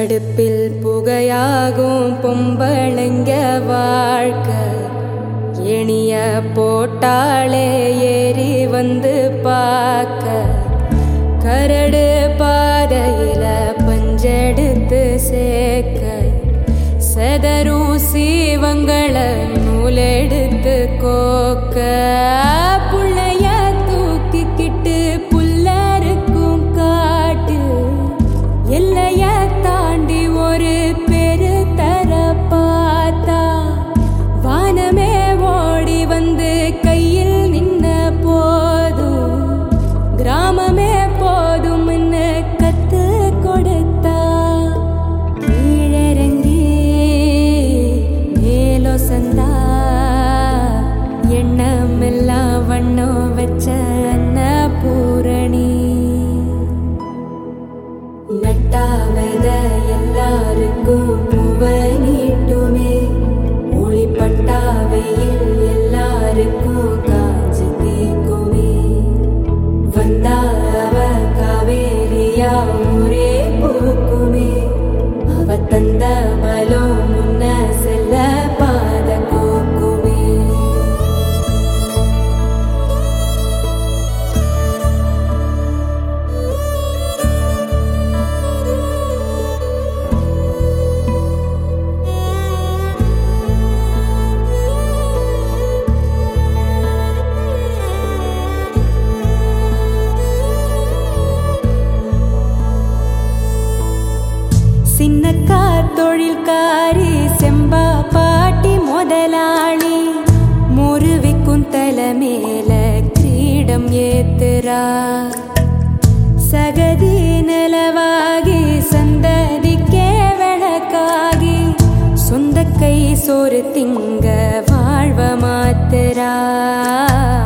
அடுப்பில் புகையாகும் பொம்பளைங்க வாழ்க்கை எணிய போட்டாளே ஏறி வந்து பார்க்க கரடு பாதையில பஞ்செடுத்து சேர்க்க செதறும் சீவங்கள நூலெடுத்து கோக்க புள்ளைய தூக்கிக்கிட்டு புல்லருக்கும் காட்டு எல்லைய தாண்டி ஒரு பெரு தர பார்த்தா வானமே ஓடி வந்து கையில் நின்ன போதும் கிராமமே போதும்னு கத்து கொடுத்தா கீழிறங்கி மேலோ சந்தா எண்ணமெல்லாம் வண்ணம் வச்ச அன்னபூரணி நட்டாவத எல்லாருக்கும் புவனிட்டுமே ஒளிப்பட்டாவையில் எல்லாருக்கும் காஞ்சு தீக்குமே வந்தா அவ காவேரியா ஊரே பூக்குமே அவ தந்த பலம் முன்ன செல்ல பாத கோக்குமே சின்னக்கா தொழில்காரி செம்பா பாட்டி முதலாளி முருவிக்கும் தலை மேல கிரீடம் ஏத்துறா சகதி நிலவாகி சந்ததிக்கே விளக்காகி சொந்த கை சோறு திங்க வாழ்வ மாத்துறா